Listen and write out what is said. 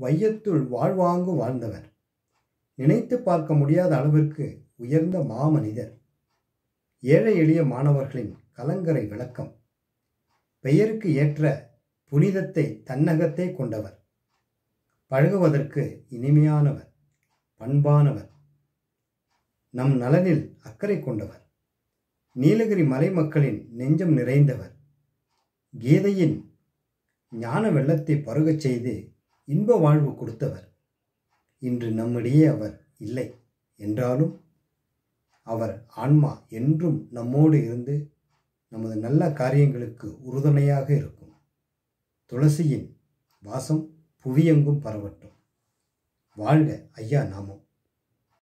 வையத்துள் வாழ்வாங்கு வாழ்ந்தவர் நினைத்து பார்க்க முடியாத அளவிற்கு உயர்ந்த மாமனிதர் ஏழை எளிய மாணவர்களின் கலங்கரை விளக்கம் பெயருக்கு ஏற்ற புனிதத்தை தன்னகத்தே கொண்டவர் பழகுவதற்கு இனிமையானவர் பண்பானவர் நம் நலனில் அக்கறை கொண்டவர் நீலகிரி மலை மக்களின் நெஞ்சம் நிறைந்தவர் கீதையின் ஞான வெள்ளத்தை பருகச் செய்து இன்ப வாழ்வு கொடுத்தவர் இன்று நம்மிடையே அவர் இல்லை என்றாலும் அவர் ஆன்மா என்றும் நம்மோடு இருந்து நமது நல்ல காரியங்களுக்கு உறுதுணையாக இருக்கும் துளசியின் வாசம் புவியெங்கும் பரவட்டும் வாழ்க ஐயா நாமம்